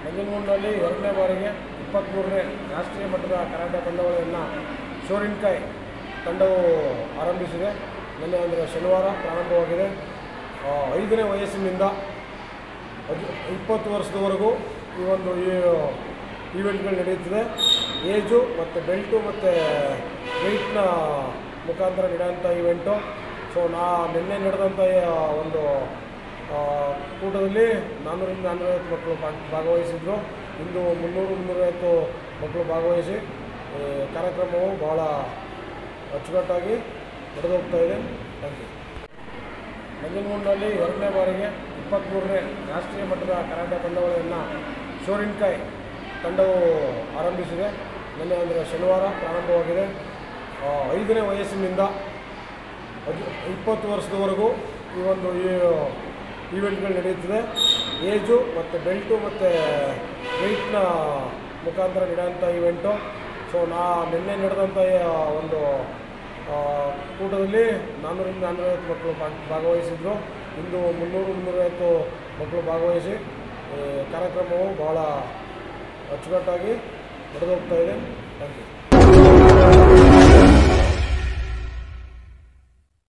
ನಂಜನಗೂಡಿನಲ್ಲಿ ಎರಡನೇ ಬಾರಿಗೆ ಇಪ್ಪತ್ತ್ಮೂರನೇ ರಾಷ್ಟ್ರೀಯ ಮಟ್ಟದ ಕರಾಟೆ ಪಂದ್ಯಾವಳಿಯನ್ನು ಶೋರಿನ್ಕಾಯ್ ತಂಡವು ಆರಂಭಿಸಿದೆ ನಿನ್ನೆ ಅಂದರೆ ಶನಿವಾರ ಪ್ರಾರಂಭವಾಗಿದೆ ಆ, ಐದನೇ ವಯಸ್ಸಿನಿಂದ ಹದ್ ಇಪ್ಪತ್ತು ವರ್ಷದವರೆಗೂ ಈ ಒಂದು ಈ ಈವೆಂಟ್ಗಳು ನಡೆಯುತ್ತದೆ ಏಜು ಮತ್ತು ಬೆಲ್ಟು ಮತ್ತು ವೆಯ್ಟ್ನ ಮುಖಾಂತರ ನಡೆಯೋಂಥ ಈವೆಂಟು ಸೊ ನಾ ನಿನ್ನೆ ನಡೆದಂಥ ಆ ಒಂದು ಆ, ಕೂಟದಲ್ಲಿ ನಾನ್ನೂರಿಂದ ನಾನ್ನೂರೈವತ್ತು ಮಕ್ಕಳು ಭಾಗ ಭಾಗವಹಿಸಿದ್ರು ಇಂದು ಮುನ್ನೂರು ಮುನ್ನೂರೈವತ್ತು ಮಕ್ಕಳು ಭಾಗವಹಿಸಿ ಈ ಕಾರ್ಯಕ್ರಮವು ಬಹಳ ಅಚ್ಚುಕಟ್ಟಾಗಿ ನಡೆದು ಹೋಗ್ತಾ ಇದೆ ಥ್ಯಾಂಕ್ ಯು ನಂಜನಗೂಡಿನಲ್ಲಿ ಎರಡನೇ ಬಾರಿಗೆ ಇಪ್ಪತ್ತ್ಮೂರನೇ ರಾಷ್ಟ್ರೀಯ ಮಟ್ಟದ ಕರಾಟೆ ಪಂದ್ಯಾವಳಿಯನ್ನು ಶೋರಿನ್ಕಾಯ್ ತಂಡವು ಆರಂಭಿಸಿದೆ ನಿನ್ನೆ ಅಂದರೆ ಶನಿವಾರ ಪ್ರಾರಂಭವಾಗಿದೆ ಆ, ಐದನೇ ವಯಸ್ಸಿನಿಂದ ಹದ್ ಇಪ್ಪತ್ತು ವರ್ಷದವರೆಗೂ ಈ ಒಂದು ಈ ಈವೆಂಟ್ಗಳು ನಡೆಯುತ್ತದೆ ಏಜು ಮತ್ತು ಬೆಲ್ಟು ಮತ್ತು ವೆಯ್ಟ್ನ ಮುಖಾಂತರ ನಡೆಯೋಂಥ ಈವೆಂಟು ಸೊ ನಾ ನಿನ್ನೆ ನಡೆದಂಥ ಆ ಒಂದು ಆ, ಕೂಟದಲ್ಲಿ ನಾನ್ನೂರಿಂದ ನಾನ್ನೂರೈವತ್ತು ಮಕ್ಕಳು ಭಾಗ ಭಾಗವಹಿಸಿದ್ರು ಇಂದು ಮುನ್ನೂರು ಮುನ್ನೂರೈವತ್ತು ಮಕ್ಕಳು ಭಾಗವಹಿಸಿ ಈ ಕಾರ್ಯಕ್ರಮವು ಬಹಳ ಅಚ್ಚುಕಟ್ಟಾಗಿ ನಡೆದು ಹೋಗ್ತಾ ಇದೆ ಥ್ಯಾಂಕ್ ಯು